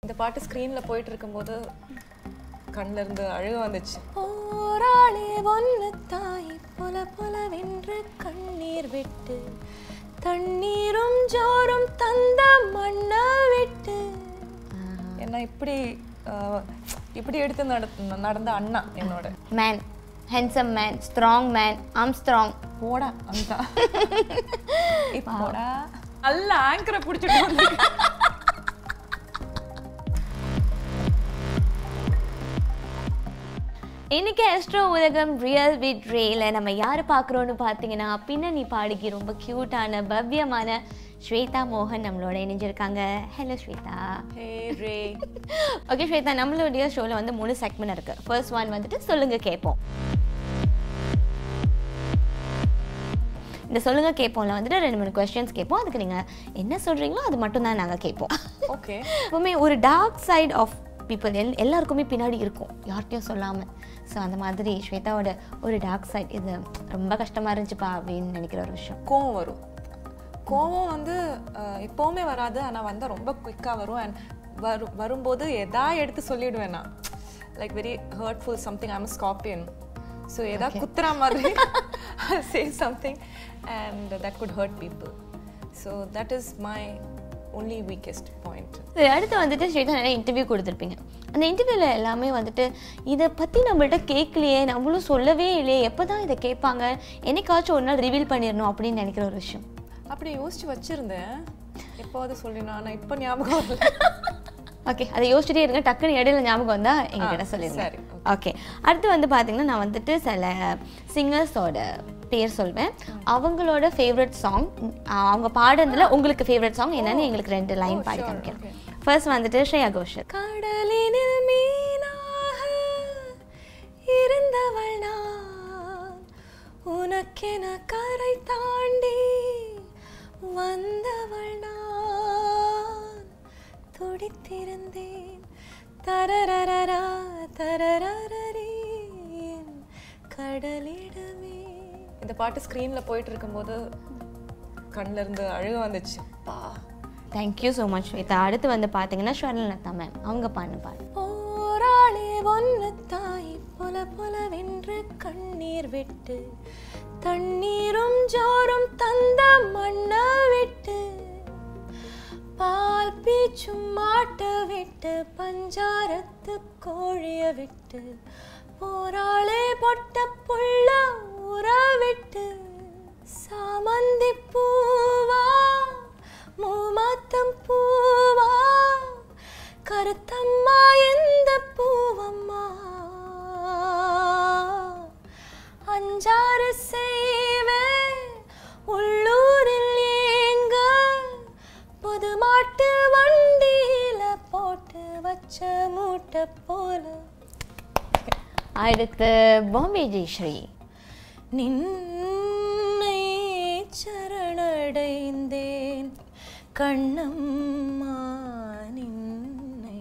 இந்த பாட்டு ஸ்க்ரீன்ல போயிட்டு இருக்கும்போது கண்ணுல இருந்து அழுக வந்துச்சு போராளே ஒன்னு தாய் பொல பொலவென்று கண்ணீர் விட்டு தண்ணீரும் ஜோரும் தந்த மண்ண விட்டு ஏன்னா இப்படி ஆஹ், இப்படி எடுத்து நட நடந்த அண்ணா என்னோட man handsome man strong man ஆம் ஸ்ட்ராங் போடா அந்த போடா நல்ல ஆங்கரை பிடிச்சிட்டு வந்து இன்னைக்கு ஆஸ்ட்ரோ உலகம் ரியல் வித் ரேல நம்ம யார் பார்க்குறோன்னு பார்த்தீங்கன்னா பின்னணி பாடகி ரொம்ப க்யூட்டான பவ்யமான ஸ்வேதா மோகன் நம்மளோட இணைஞ்சிருக்காங்க ஹலோ ஸ்வேதா ஹே ரே ஓகே ஸ்வேதா நம்மளுடைய ஷோவில் வந்து மூணு செக்மெண்ட் இருக்குது ஃபர்ஸ்ட் ஒன் வந்துட்டு சொல்லுங்க கேட்போம் இந்த சொல்லுங்க கேட்போம்ல வந்துட்டு ரெண்டு மூணு கொஸ்டின்ஸ் கேட்போம் அதுக்கு நீங்கள் என்ன சொல்கிறீங்களோ அது மட்டும் தான் நாங்கள் கேட்போம் ஓகே எப்பவுமே ஒரு டார்க் சைடு ஆஃப் பீப்புள் எல் எல்லாருக்குமே பின்னாடி இருக்கும் யார்கிட்டயும் சொல்லாமல் ஸோ அந்த மாதிரி ஸ்வேதாவோட ஒரு டார்க் சைடு இது ரொம்ப கஷ்டமாக இருந்துச்சுப்பா அப்படின்னு நினைக்கிற ஒரு விஷயம் கோவம் வரும் கோவம் வந்து அஹ், எப்பவுமே வராது ஆனா வந்தா ரொம்ப குயிக்கா வரும் அண்ட் வரும் வரும்போது எதா எடுத்து சொல்லிடுவேன் நான் like very hurtful something I'm scorpion so எதா குத்துற மாதிரி say something and that could hurt people so that is my only weakest point சரி அடுத்து வந்துட்டு ஸ்வேதா நிறைய இன்டர்வியூ கொடுத்துருப்பீங்க அந்த இன்டர்வியூவில் எல்லாமே வந்துட்டு இதை பற்றி நம்மள்ட்ட கேட்கலையே நம்மளும் சொல்லவே இல்லையே எப்போ தான் இதை கேட்பாங்க என்னைக்காச்சும் ஒரு நாள் ரிவீல் பண்ணிடணும் அப்படின்னு நினைக்கிற ஒரு விஷயம் அப்படி யோசிச்சு வச்சிருந்தேன் எப்போது சொல்லினா நான் இப்போ ஞாபகம் வரல ஓகே அதை யோசிச்சுட்டே இருங்க டக்குன்னு இடையில ஞாபகம் வந்தா எங்ககிட்ட சொல்லிடுங்க சரி, ஓகே அடுத்து வந்து பார்த்தீங்கன்னா நான் வந்துட்டு சில சிங்கர்ஸோட பேர் சொல்வேன் அவங்களோட ஃபேவரட் சாங் அவங்க பாடுறதுல உங்களுக்கு ஃபேவரட் சாங் என்னன்னு எங்களுக்கு ரெண்டு லைன் பாடி sure, காமிக்கிறேன் ஃபர்ஸ்ட் வந்துட்டு ஸ்ரேயா கோஷல் கடலினில் மீனாக இருந்தவள் நான் உனக்கென கரை தாண்டி வந்தவள் நான் துடித்திருந்தேன் தரரரரா தரரரரே என் கடலிடமே இந்த பாட்டு ஸ்க்ரீன்ல போயிட்டு இருக்கும்போது கண்ணுல இருந்து அழுக வந்துச்சு பா தேங்க்யூ ஸோ மச் ஸ்வேதா அடுத்து வந்து பார்த்தீங்கன்னா ஸ்வர்ணலதா மேம் அவங்க பாடு பாடு போராளே ஒன்னு தாய் பொல பொலவென்று கண்ணீர் விட்டு தண்ணீரும் ஜோரும் தந்த மண்ண விட்டு பால் பீச்சும் மாட்ட விட்டு பஞ்சாரத்து கோழிய விட்டு போராளே பொட்ட புள்ள ஊற விட்டு சாமந்தி பூவா மூமாத்தம் பூவா கருத்தம்மா எந்த பூவம்மா அஞ்சாறு செய்வேன் உள்ளூரில் ஏங்க புது மாட்டு வண்டியில போட்டு வச்ச மூட்டை போல அடுத்து பாம்பே ஜெயஸ்ரீ நின்னை சரணடைந்தேன் கண்ணம்மா நின்னை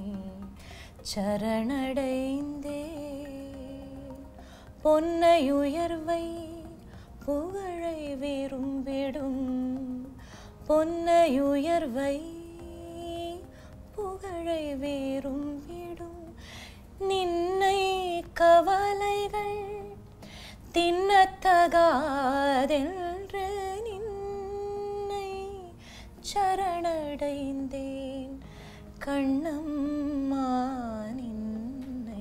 சரணடைந்தேன் பொன்னை உயர்வை புகழை விரும்பிடும் பொன்னை உயர்வை புகழை விரும்பிடும் நின்னை கவலைகள் தின்னத்தகாதென்று நின்னை சரணடைந்தேன் கண்ணம்மா நின்னை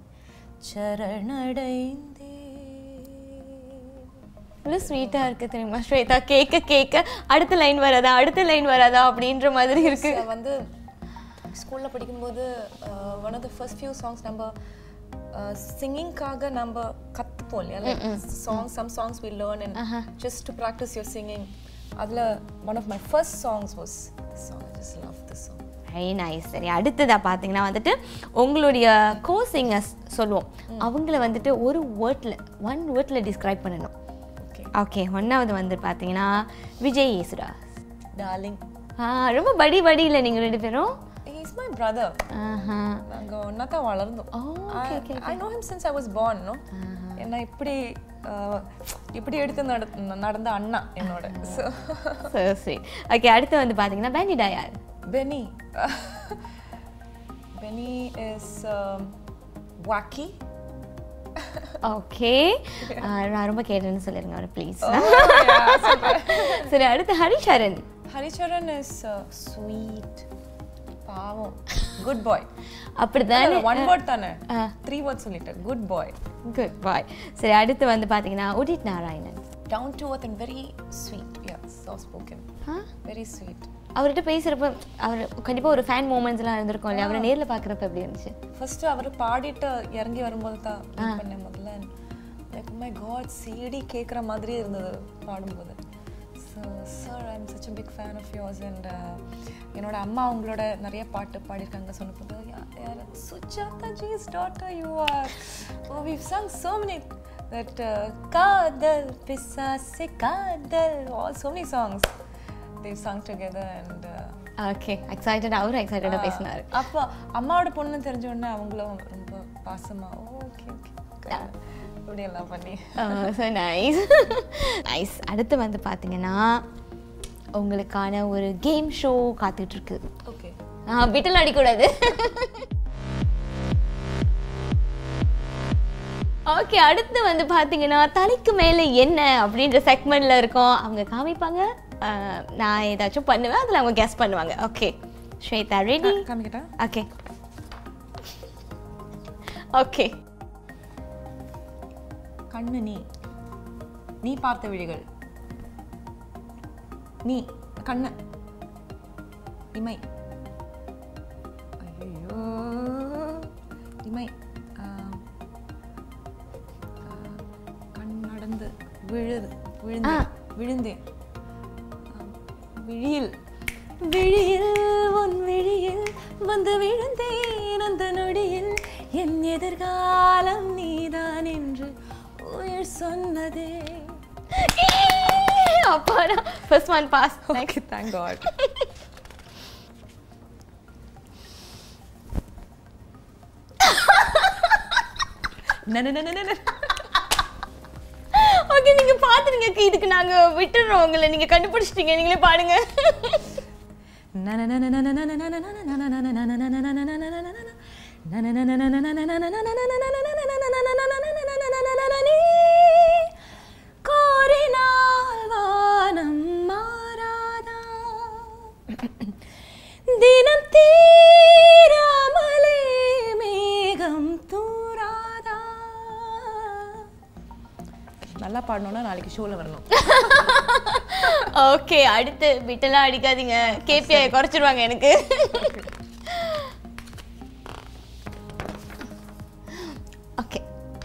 சரணடைந்தேன் இவ்வளோ ஸ்வீட்டாக இருக்குது தெரியுமா ஸ்வேதா கேட்க கேட்க அடுத்த லைன் வராதா அடுத்த லைன் வராதா அப்படின்ற மாதிரி இருக்கு நான் வந்து ஸ்கூலில் படிக்கும்போது one of the first few songs நம்ம சிங்கிங்காக நம்ம கற்றுப்போம் இல்லையா like songs some songs we learn and just to practise your singing அதில் one of my first songs was this song just love this song very nice சரி அடுத்ததாக பார்த்தீங்கன்னா வந்துட்டு உங்களுடைய கோ சிங்கர்ஸ் சொல்லுவோம் அவங்கள வந்துட்டு ஒரு வேர்ட்டில் ஒன் வேர்ட்டில் டிஸ்கிரைப் பண்ணணும் ஓகே ஓகே ஒன்றாவது வந்து பார்த்தீங்கன்னா விஜய் யேசுதாஸ் டார்லிங் ஆ ரொம்ப படி படி இல்லை நீங்கள் ரெண்டு பேரும் இஸ் மை பிரதர் ஆஹா நாங்கள் ஒன்றா தான் வளர்ந்தோம் oh okay okay I know him since I was born no ஏன்னா இப்படி ஆஹ், இப்படி எடுத்து நட நடந்த அண்ணா என்னோட ஸோ சரி சரி ஓகே அடுத்து வந்து பார்த்தீங்கன்னா பேண்டிடா யார் Benny Benny is um, wacky. Okay நான் ரொம்ப கேட்டேன்னு சொல்லிருங்க அவரை ப்ளீஸ் Oh, yeah, super. சரி அடுத்து Haricharan Haricharan is uh, sweet. பாவம் குட் பாய் அப்படிதானே ஒன் வேர்ட் தானே ஆ. த்ரீ வேர்ட் சொல்லிட்டேன் குட் பாய் குட் பாய் சரி அடுத்து வந்து பார்த்தீங்கன்னா Udit Narayanan down to earth and very sweet yeah soft spoken ஆ வெரி ஸ்வீட் அவர்கிட்ட பேசுகிறப்ப அவர் கண்டிப்பாக ஒரு ஃபேன் மூமெண்ட்ஸ்லாம் இருந்திருக்கும் இல்லையா அவரை நேரில் பார்க்குறப்ப எப்படி இருந்துச்சு ஃபர்ஸ்ட் அவர் பாடிட்டு இறங்கி வரும்போது தான் meet பண்ணேன் முதல்ல லைக் மை காட் சிடி கேட்குற மாதிரியே இருந்தது பாடும்போது so sir I am such a big fan of yours and என்னோட அம்மா அவங்களோட நிறைய பாட்டு பாடியிருக்காங்க சொன்னபோது யார் Sujatha is daughter you are oh we sung so many that காதல் பிசாசே காதல் all so many songs they sung together and okay excited அவரும் எக்ஸைட்டடாக பேசினார் அப்போ அம்மாவோட பொண்ணு தெரிஞ்ச உடனே அவங்களும் ரொம்ப பாசமா ஓகே ஓகே இப்படி எல்லாம் பண்ணி ஸோ நைஸ் நைஸ் அடுத்து வந்து பார்த்தீங்கன்னா உங்களுக்கான ஒரு கேம் ஷோ காத்துட்டு இருக்கு ஓகே விட்டல் அடிக்கூடாது ஓகே அடுத்து வந்து பார்த்தீங்கன்னா தலைக்கு மேலே என்ன அப்படின்ற செக்மெண்ட்ல இருக்கோம் அவங்க காமிப்பாங்க ஆஹ், நான் ஏதாச்சும் பண்ணுவேன் அதில் அவங்க கெஸ் பண்ணுவாங்க ஓகே ஸ்வேதா ரெடி காமிக்கிட்டா ஓகே ஓகே கண்ணு நீ நீ பார்த்த விழிகள் நீ கண்ணு இமை ஐயோ இமை ஆ, ஆ, கண் நடந்து விழுது விழுந்தேன் விழுந்தேன் ஆ, விழியில் விழியில் உன் விழியில் வந்து விழுந்தேன் அந்த நொடியில் என் எதிர்காலம் நீதான் என்று உயிர் சொன்னதே அப்பாடா first one pass okay thank God okay நீங்க பாத்துருங்க இதுக்கு நாங்க விட்டுறோம் உங்களை நீங்க கண்டுபிடிச்சிட்டீங்க நீங்களே பாடுங்க கோரினால் வானம் மாறாதா தினம் தீராமலே மேகம் தூராதா நல்லா பாடணும்னா நாளைக்கு ஷோல வரணும் ஓகே அடுத்து விட்டெல்லாம் அடிக்காதீங்க கேபிஐ குறைச்சிருவாங்க எனக்கு ஓகே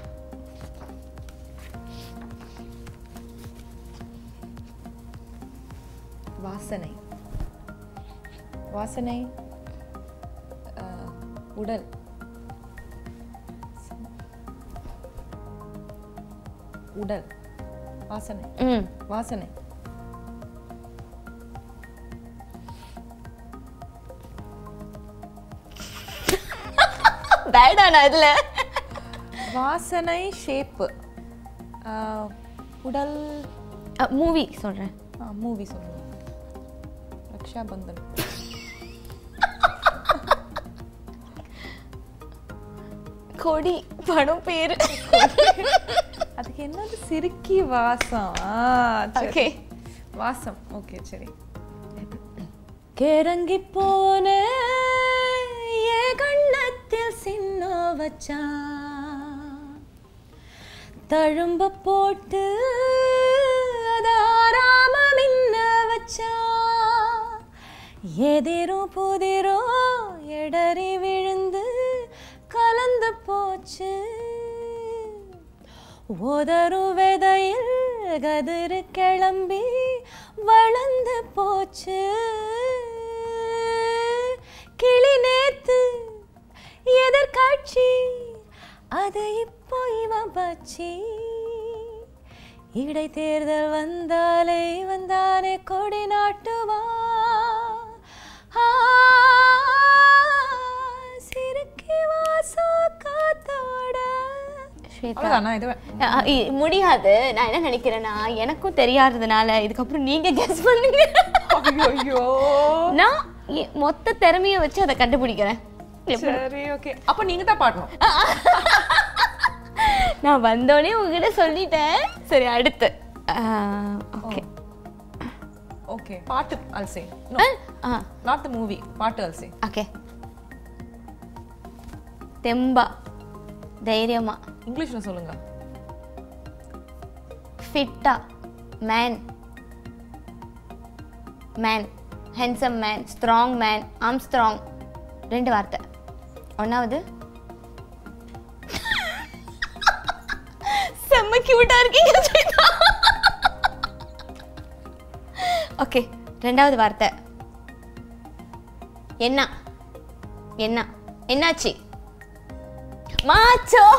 வாசனை வாசனை அஹ், உடல் உடல் வாசனை ம் வாசனை பேடானா இதுல வாசனை ஷேப்பு உடல் மூவி சொல்றேன் மூவி சொல்லுங்க ரக்ஷா பந்தன் கொடி படம் பேரு அதுக்கு என்னது சிறுக்கி வாசம் ஆ, சரி. ஓகே வாசம் ஓகே சரி கிறங்கி போன என் கண்ணத்தில் சின்ன வச்சான் தழும்ப போட்டு அதாராம மின்ன வச்சான் எதிரும் புதிரும் எடறி விழுந்து கலந்து போச்சு உதரும் விதையில் கதிரு கிளம்பி வளர்ந்து போச்சு கிளி நேத்து எதிர்காட்சி அது இப்போ இவன் பச்சி இடைத்தேர்தல் வந்தாலே வந்தானே கொடி நாட்டுவா ஆ, சிறுக்கி வாசா காத்தோட ஸ்வேதா அவ்வளோதானா இது அ, இ- முடியாது நான் என்ன நினைக்கிறேன்னா எனக்கும் தெரியாததுனால இதுக்கப்புறம் நீங்க கெஸ் பண்ணுங்க ஐயோ நான் எ- மொத்த திறமைய வச்சு அதை கண்டுபிடிக்கிறேன் சரி ஓகே அப்ப நீங்க தான் பாடணும் நான் வந்தோடனே உங்ககிட்ட சொல்லிட்டேன் சரி அடுத்து ஓகே ஓகே பாட்டு I'll say no ah not the movie பாட்டு I'll say ஓகே தெம்பா தைரியமா இங்கிலீஷ்ல சொல்லுங்க ஃபிட்டா man man handsome man strong man ஆம் ஸ்ட்ராங் ரெண்டு வார்த்தை ஒன்றாவது செம்ம கியூட்டா இருக்கீங்க ஸ்வேதா ஓகே ரெண்டாவது வார்த்தை என்ன என்ன என்னாச்சு மாச்சோ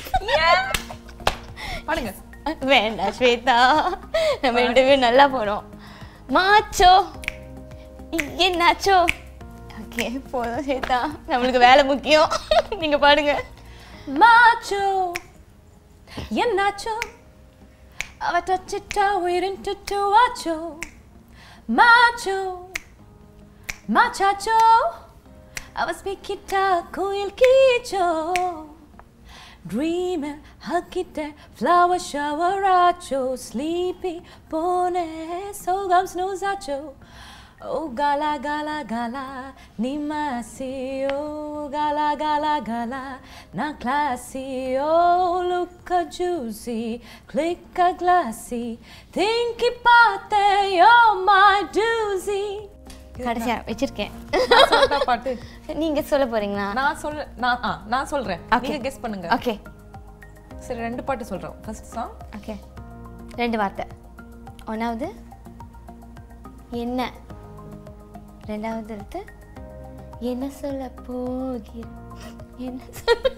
பாடுங்க வேண்டாம் ஸ்வேதா நம்ம இன்டர்வியூ நல்லா போனோம் மாச்சோ என்னாச்சோ ஓகே போதும் ஸ்வேதா நம்மளுக்கு வேலை முக்கியம் நீங்க பாடுங்க மாச்சோ என்னாச்சோ அவ தொச்சிட்டா உயிரின்ட்டு வாச்சோ மாச்சோ மாச்சாச்சோ அவ ஸ்பீக்கிட்டா கோயில் கீச்சோ Dreaming, hugging flower shower acho, sleepy, pone, so gum snooze acho. Oh gala gala gala, nimasi, oh gala gala gala, na classy, oh look a juicy, click a glassy, think pate, you're my doozy. கடைசியா வச்சிருக்கேன் நான் சொல்லட்டா பாட்டு நீங்க சொல்ல போறீங்களா நான் சொல்ல நான் ஆ நான் சொல்றேன் Okay. நீங்க கெஸ் பண்ணுங்க ஓகே சரி ரெண்டு பாட்டு சொல்றோம் ஃபர்ஸ்ட் சாங் ஓகே ரெண்டு வார்த்தை ஒன்றாவது என்ன ரெண்டாவது எடுத்து என்ன சொல்ல போகிற என்ன சொல்ல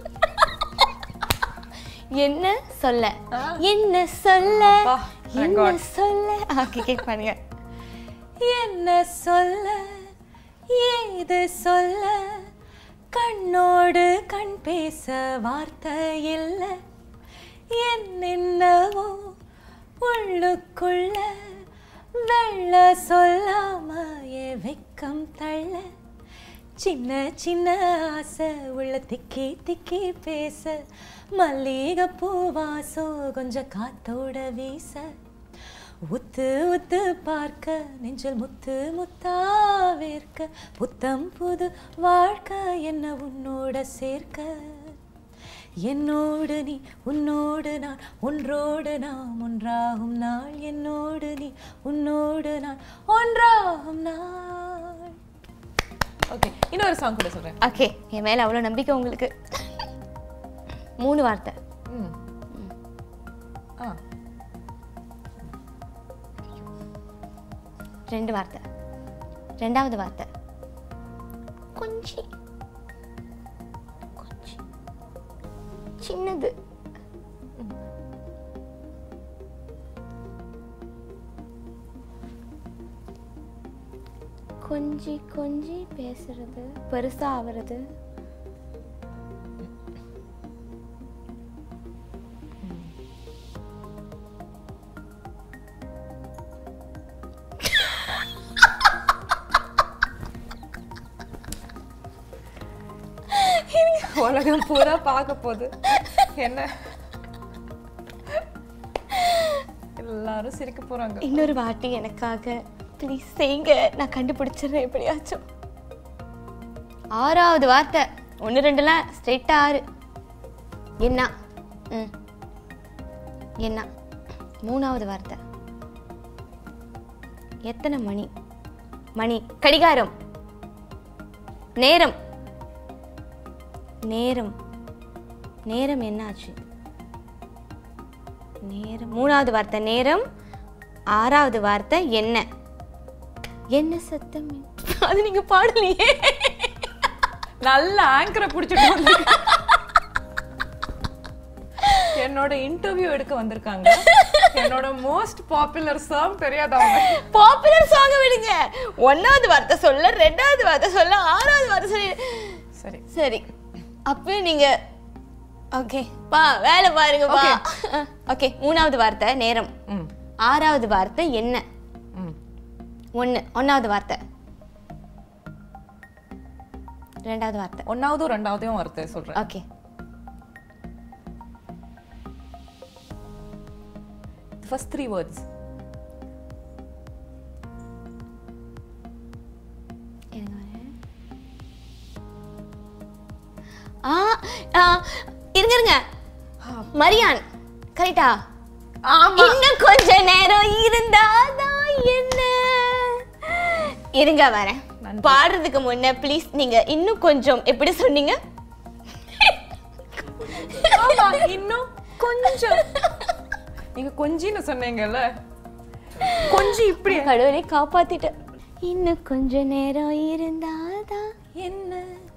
என்ன சொல்ல ஆ. என்ன சொல்ல அப்பா, thank என்ன God. சொல்ல ஓகே கேக் பண்ணுங்க என்ன சொல்ல ஏது சொல்ல கண்ணோடு கண் பேச வார்த்தை இல்லை என்னென்னவோ உள்ளுக்குள்ள வெள்ள சொல்லாம என் வெக்கம் தள்ள சின்ன சின்ன ஆசை உள்ள திக்கி திக்கி பேச மல்லிகை பூவாசம் கொஞ்சம் காத்தோட வீச உத்து உத்து பார்க்க நெஞ்சில் முத்து முத்தா வேர்க்க புத்தம் புது வாழ்க்கை என்ன உன்னோட சேர்க்க என்னோடு நீ உன்னோடு நான் ஒன்றோடு நாம் ஒன்றாகும் நாள் என்னோடு நீ உன்னோடு நான் ஒன்றாகும் நாள் ஓகே இன்னொரு சாங் கூட சொல்றேன் ஓகே என் மேல அவ்வளோ நம்பிக்கை உங்களுக்கு மூணு வார்த்தை ம் ஆ ரெண்டு வார்த்தை ரெண்டாவது வார்த்தை கொஞ்சி கொஞ்சி சின்னது கொஞ்சி கொஞ்சி பேசுறது பெருசா ஆவறது உலகம் பூரா பார்க்க போகுது என்ன எல்லாரும் சிரிக்க போறாங்க இன்னொரு வாட்டி எனக்காக ப்ளீஸ் செய்யுங்க நான் கண்டுபிடிச்சிடுறேன் எப்படியாச்சும் ஆறாவது வார்த்தை ஒன்று ரெண்டுலாம் ஸ்ட்ரெயிட்டா ஆறு என்ன ம் என்ன மூணாவது வார்த்தை எத்தனை மணி மணி கடிகாரம் நேரம் நேரம் நேரம் என்னாச்சு நேரம் மூணாவது வார்த்தை நேரம் ஆறாவது வார்த்தை என்ன என்ன சத்தம் அது நீங்க பாடலையே நல்ல ஆங்கரை பிடிச்சிட்டு வந்திருக்க. என்னோட இன்டர்வியூ எடுக்க வந்திருக்காங்க என்னோட மோஸ்ட் பாப்புலர் சாங் தெரியாதவங்க பாப்புலர் சாங் விடுங்க ஒன்னாவது வார்த்தை சொல்ல ரெண்டாவது வார்த்தை சொல்ல ஆறாவது வார்த்தை சொல்லி சரி சரி அப்ப நீங்க ஓகே பா வேலை பாருங்க பா ஓகே மூணாவது வார்த்தை நேரம் ம் ஆறாவது வார்த்தை என்ன ம் ஒன்று ஒன்றாவது வார்த்தை ரெண்டாவது வார்த்தை ஒன்னாவது ரெண்டாவதையும் வார்த்தை சொல்றேன் ஓகே ஃபர்ஸ்ட் த்ரீ வேர்ட்ஸ் இருங்க வரேன். ஆ ஆ, இருங்க இருங்க மரியான் கரெக்டா ஆமா இன்னும் கொஞ்ச நேரம் இருந்தாதான் என்ன இருங்க வரேன் பாடுறதுக்கு முன்ன ப்ளீஸ் நீங்க இன்னும் கொஞ்சம் எப்படி சொன்னீங்க ஆமா இன்னும் கொஞ்சம் நீங்க கொஞ்சின்னு சொன்னீங்கல்ல கொஞ்சம் இப்படி கடவுளை காப்பாத்திட்டேன் இன்னும் கொஞ்ச நேரம் இருந்தாதான் என்ன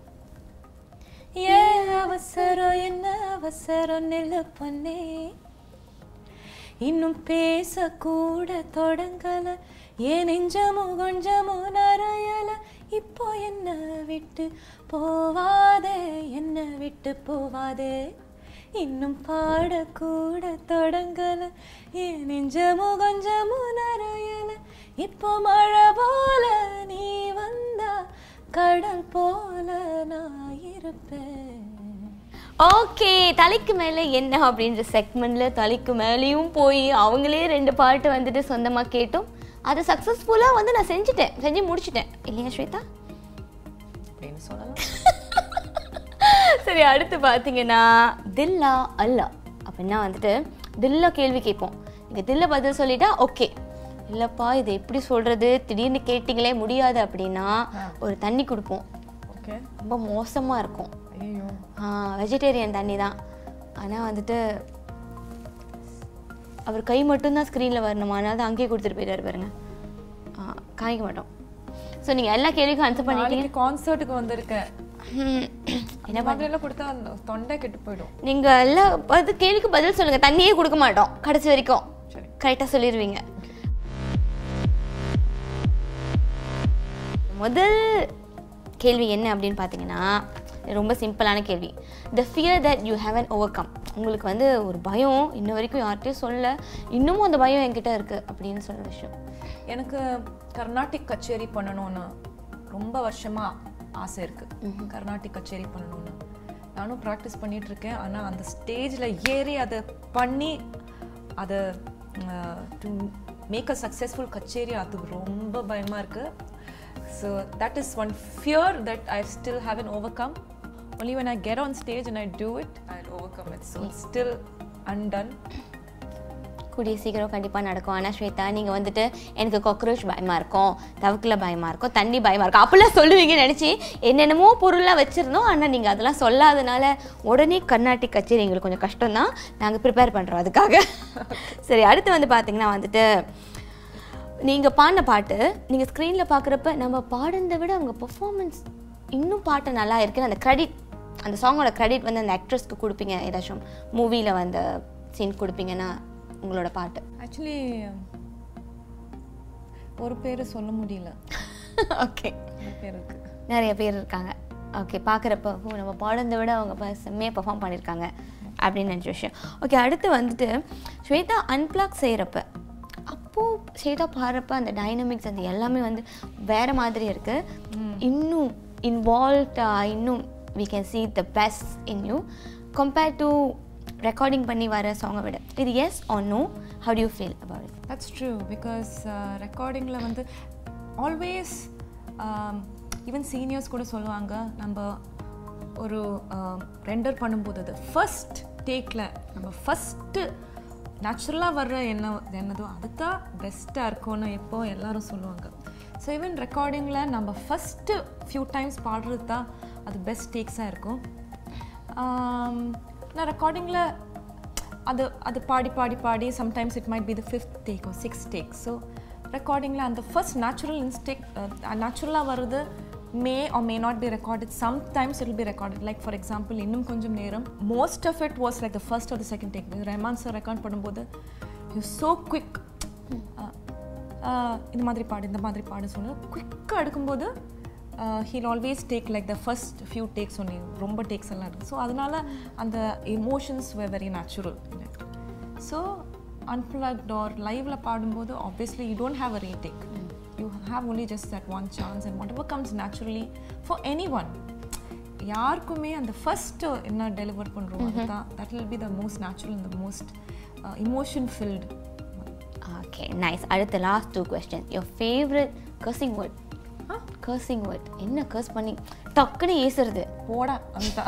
ஏன் அவசரம் என்ன அவசரம் நெல்லு பண்ணே இன்னும் பேச கூட தொடங்கல ஏன் நெஞ்சமும் கொஞ்சமும் நரையல இப்போ என்ன விட்டு போவாதே என்ன விட்டு போவாதே இன்னும் பாடக்கூட தொடங்கல ஏன் நெஞ்சமும் கொஞ்சமும் நரையல இப்போ மழை போல நீ வந்தா கடல் போல நான் இருப்பேன் ஓகே தலைக்கு மேலே என்ன அப்படின்ற செக்மெண்ட்ல தலைக்கு மேலேயும் போய் அவங்களே ரெண்டு பாட்டு வந்துட்டு சொந்தமா கேட்டோம் அது சக்ஸஸ்ஃபுல்லாக வந்து நான் செஞ்சுட்டேன் செஞ்சு முடிச்சிட்டேன் இல்லையா ஸ்வேதா அப்படின்னு சொல்லலாம் சரி அடுத்து பார்த்தீங்கன்னா தில்லா அல்லா அப்படின்னா வந்துட்டு தில்லா கேள்வி கேட்போம் நீங்கள் தில்ல பதில் சொல்லிட்டா ஓகே இல்லைப்பா இது எப்படி சொல்கிறது திடீர்னு கேட்டிங்களே முடியாது அப்படின்னா ஒரு தண்ணி கொடுப்போம் ஓகே ரொம்ப மோசமாக இருக்கும் ஐயோ வெஜிடேரியன் தண்ணி தான் ஆனால் வந்துட்டு அவர் கை மட்டும்தான் ஸ்க்ரீனில் வரணுமா அதனால தான் அங்கேயே கொடுத்துட்டு போயிட்டாரு பாருங்க ஆ, காமிக்க மாட்டோம் ஸோ நீங்கள் எல்லா கேள்விக்கும் ஆன்சர் பண்ணிட்டீங்க நாளைக்கு கான்சர்ட்டுக்கு வந்திருக்கேன் ம், என்ன மாதிரி எல்லாம் கொடுத்தா அந்த தொண்டை கெட்டு போயிடும் நீங்கள் எல்லாம் அது கேள்விக்கு பதில் சொல்லுங்கள் தண்ணியே கொடுக்க மாட்டோம் கடைசி வரைக்கும் சரி கரெக்டாக சொல்லிடுவீங்க முதல் கேள்வி என்ன அப்படின்னு பார்த்தீங்கன்னா ரொம்ப சிம்பிளான கேள்வி the fear that you haven't overcome உங்களுக்கு வந்து ஒரு பயம் இன்ன வரைக்கும் யார்கிட்டயும் சொல்ல இன்னமும் அந்த பயம் என்கிட்ட இருக்குது அப்படின்னு சொல்ற விஷயம் எனக்கு கர்நாடிக் கச்சேரி பண்ணணும்னு ரொம்ப வருஷமா ஆசை இருக்கு கர்நாடிக் கச்சேரி பண்ணணும்னு நானும் ப்ராக்டிஸ் பண்ணிட்டு இருக்கேன் ஆனா அந்த ஸ்டேஜ்ல ஏறி அதை பண்ணி அதை டு மேக் அ சக்ஸஸ்ஃபுல் கச்சேரி அது ரொம்ப பயமா இருக்கு so that is one fear that I still haven't overcome only when I get on stage and I do it, I'll overcome it. So it's still undone. கூடிய சீக்கிரம் கண்டிப்பாக நடக்கும் ஆனால் ஸ்வேதா நீங்கள் வந்துட்டு எனக்கு காக்ரோச் பயமாக இருக்கும் தவக்கில் பயமாக இருக்கும் தண்ணி பயமாக இருக்கும் அப்படிலாம் சொல்லுவீங்கன்னு நினச்சி என்னென்னமோ பொருள்லாம் வச்சுருந்தோம் ஆனால் நீங்கள் அதெல்லாம் சொல்லாதனால உடனே கர்நாடிக் கச்சேரி எங்களுக்கு கொஞ்சம் கஷ்டம் தான் நாங்கள் ப்ரிப்பேர் பண்ணுறோம் அதுக்காக சரி அடுத்து வந்து பார்த்தீங்கன்னா வந்துட்டு நீங்கள் பாடின பாட்டு நீங்கள் ஸ்க்ரீனில் பார்க்குறப்ப நம்ம பாடுனதை விட அவங்க பெர்ஃபார்மன்ஸ் இன்னும் பாட்டு நல்லா இருக்குன்னு அந்த க்ரெடிட் அந்த சாங்கோட க்ரெடிட் வந்து அந்த ஆக்ட்ரஸ்க்கு கொடுப்பீங்க ஏதாச்சும் மூவியில் வந்த சீன் கொடுப்பீங்கன்னா உங்களோட பாட்டு ஆக்சுவலி ஒரு பேர் சொல்ல முடியல ஓகே ஒரு பேர் இருக்கு நிறைய பேர் இருக்காங்க ஓகே பார்க்குறப்ப ஓ நம்ம பாடுறதை விட அவங்க ப- செம்மையாக பெர்ஃபார்ம் பண்ணியிருக்காங்க அப்படின்னு நினச்ச விஷயம் ஓகே அடுத்து வந்துட்டு ஸ்வேதா அன்பிளாக் செய்கிறப்ப அப்போது ஸ்வேதா பாடுறப்ப அந்த டைனமிக்ஸ் அந்த எல்லாமே வந்து வேறு மாதிரி இருக்குது இன்னும் இன்வால்வ்டா இன்னும் we can see the best in you compared to ரெக்கார்டிங் பண்ணி வர சாங்கை விட இது yes or no how do you feel about it that's true because ரெக்கார்டிங்கில் வந்து ஆல்வேஸ் ஈவன் சீனியர்ஸ் கூட சொல்லுவாங்க நம்ம ஒரு ரெண்டர் பண்ணும்போது அது ஃபர்ஸ்ட் டேக்கில் நம்ம ஃபஸ்ட்டு நேச்சுரலாக வர்ற என்ன என்னதோ அதுதான் பெஸ்ட்டாக இருக்கும்னு எப்போ எல்லாரும் சொல்லுவாங்க ஸோ ஈவன் ரெக்கார்டிங்கில் நம்ம ஃபஸ்ட்டு ஃபியூ டைம்ஸ் பாடுறது தான் அது பெஸ்ட் டேக்ஸாக இருக்கும் ஆம், நான் ரெக்கார்டிங்கில் அது அது பாடி பாடி பாடி sometimes it might be the fifth take or sixth take so ரெக்கார்டிங்கில் அந்த ஃபர்ஸ்ட் நேச்சுரல் இன்ஸ்டேக் நேச்சுரலாக வருது may or may not be recorded sometimes it be recorded like for example இன்னும் கொஞ்சம் நேரம் most of it was like the first or the second take Rahman sir record பண்ணும்போது you so quick இந்த மாதிரி பாடு இந்த மாதிரி பாடு சொன்னு குவிக்காக எடுக்கும்போது he'll always take like the first few takes only ரொம்ப டேக்ஸ் எல்லாம் இருக்குது ஸோ அதனால அந்த emotions were very natural so unplugged or லைவ்ல பாடும்போது obviously you don't have a retake you have only just that one chance and whatever comes naturally for anyone யாருக்குமே அந்த first என்ன deliver பண்றோம் அதுதான் that will be the most natural the most emotion filled okay nice அடுத்த last two question your favourite cursing word cursing word என்ன curse பண்ணி டக்குன்னு ஏசுறது போடா அந்த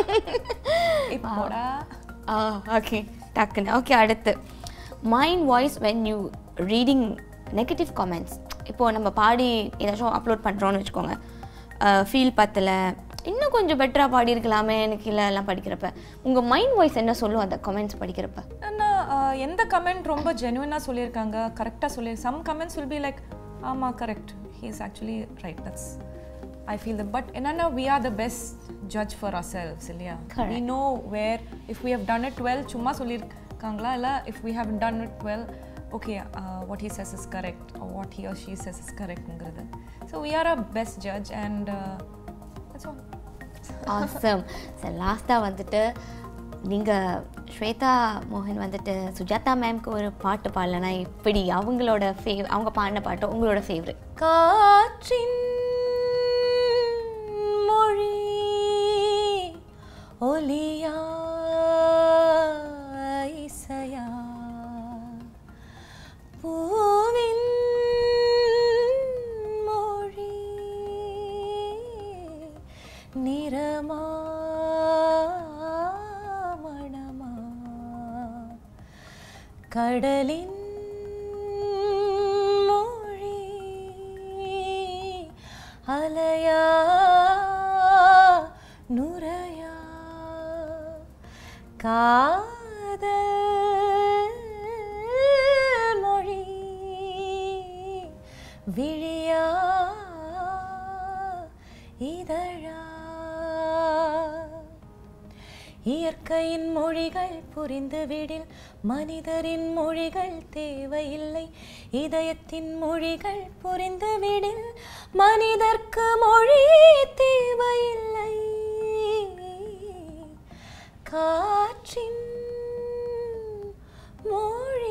போடா ஆ ஓகே டக்குன்னு ஓகே அடுத்து mind voice when you reading negative comments இப்போது நம்ம பாடி ஏதாச்சும் அப்லோட் பண்ணுறோன்னு வச்சுக்கோங்க ஃபீல் பத்தல இன்னும் கொஞ்சம் பெட்டராக பாடியிருக்கலாமே எனக்கு இல்லை எல்லாம் படிக்கிறப்ப உங்கள் மைண்ட் வாய்ஸ் என்ன சொல்லும் அந்த கமெண்ட்ஸ் படிக்கிறப்ப ஆனா அஹ், எந்த கமெண்ட் ரொம்ப ஜெனுவனாக சொல்லியிருக்காங்க கரெக்டாக சொல்லி some comments will be like ஆமா correct he is actually right that's I feel the but என்னன்னா we are the best judge for our selves இல்லையா Correct. We know where if we have done it well சும்மா சொல்லியிருக்காங்களா இல்லை if we have done it well okay what he says is correct what he or she says is கரெக்ட்ங்கிறது so we are a best judge and that's all awesome sir லாஸ்ட்டாக வந்துட்டு நீங்கள் ஸ்வேதா மோகன் வந்துட்டு சுஜாதா மேம்க்கு ஒரு பாட்டு பாடலனா எப்படி அவங்களோட ஃபேவ் அவங்க பாடின பாட்டு உங்களோட ஃபேவரட் காற்றின் மொழி ஒலியா இசையா பூவின் மொழி நிறமா மணமா கடலின் மொழி அலையா நுரையா காதல் மொழி விழியா இதழா இயற்கையின் மொழிகள் புரிந்துவிடில் மனிதரின் மொழிகள் தேவையில்லை இதயத்தின் மொழிகள் புரிந்துவிடில் மனிதர்க்கு மொழி தேவையில்லை காற்றின் மொழி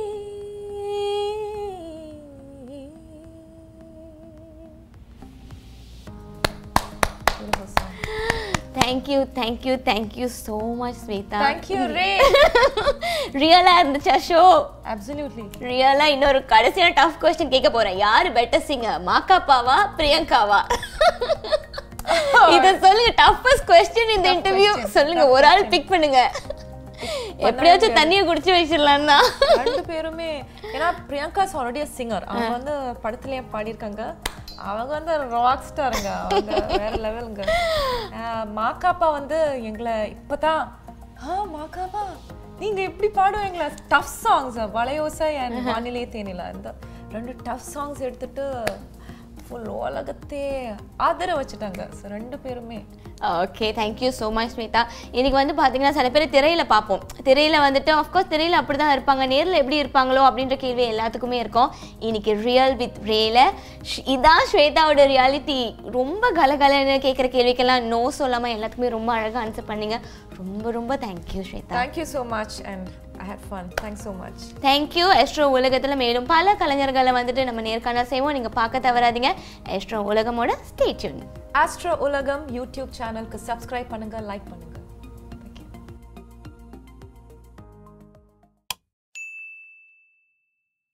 Beautiful song. Thank you thank you thank you so much Shweta Thank you, Ray. ரியலாக இருந்துச்சா ஷோ Absolutely. ரியலாக இன்னொரு கடைசியான டஃப் கொஸ்டின் கேட்க போறேன் யாரு பெட்டர் சிங்கர் மாக்காப்பாவா பிரியங்காவா இத சொல்லுங்க டஃபஸ்ட் கொஸ்டின் இந்த Tough இன்டர்வியூ question, சொல்லுங்க tough ஒரு ஆள் question. பிக் பண்ணுங்க எப்படியாச்சும் தண்ணியை குடிச்சு வச்சிடலாம் தான் ரெண்டு பேருமே ஏன்னா பிரியங்காஸ் ஆல்ரெடி சிங்கர் அவங்க வந்து படத்துலயே பாடியிருக்காங்க அவங்க வந்து ராக் ஸ்டாருங்க அவங்க வேற லெவலுங்க மாக்காப்பா வந்து எங்களை இப்பதான் ஆ மாக்காப்பா நீங்க எப்படி பாடுவீங்களா டஃப் சாங்ஸ் வளையோசை அண்ட் வானிலை தேனிலா இந்த ரெண்டு டஃப் சாங்ஸ் எடுத்துட்டு ஃபுல் உலகத்தே ஆதர வச்சுட்டாங்க ஸோ ரெண்டு பேருமே okay thank you so much Smitha இன்னைக்கு வந்து பார்த்தீங்கன்னா சில பேர் திரையில பார்ப்போம் திரையில வந்துட்டு ஆஃப்கோர்ஸ் திரையில அப்படி தான் இருப்பாங்க நேரில் எப்படி இருப்பாங்களோ அப்படின்ற கேள்வி எல்லாத்துக்குமே இருக்கும் இன்னைக்கு ரியல் வித் ரேல இதான் ஸ்வேதாவோட ரியாலிட்டி ரொம்ப கலகலன்னு கேட்குற கேள்விக்கெல்லாம் நோ சொல்லாமல் எல்லாத்துக்குமே ரொம்ப அழகாக ஆன்சர் பண்ணீங்க ரொம்ப ரொம்ப thank you Shweta thank you so much and I had fun thanks so much thank you Astro உலகத்தில் மேலும் பல கலைஞர்களை வந்துட்டு நம்ம நேர்காணல் செய்வோம் நீங்கள் பார்க்க தவறாதீங்க எஸ்ட்ரோ உலகமோட ஸ்டேட்யூன் ஆஸ்ட்ரோ உலகம் யூடியூப் சேனலுக்கு சப்ஸ்கிரைப் பண்ணுங்க லைக் பண்ணுங்க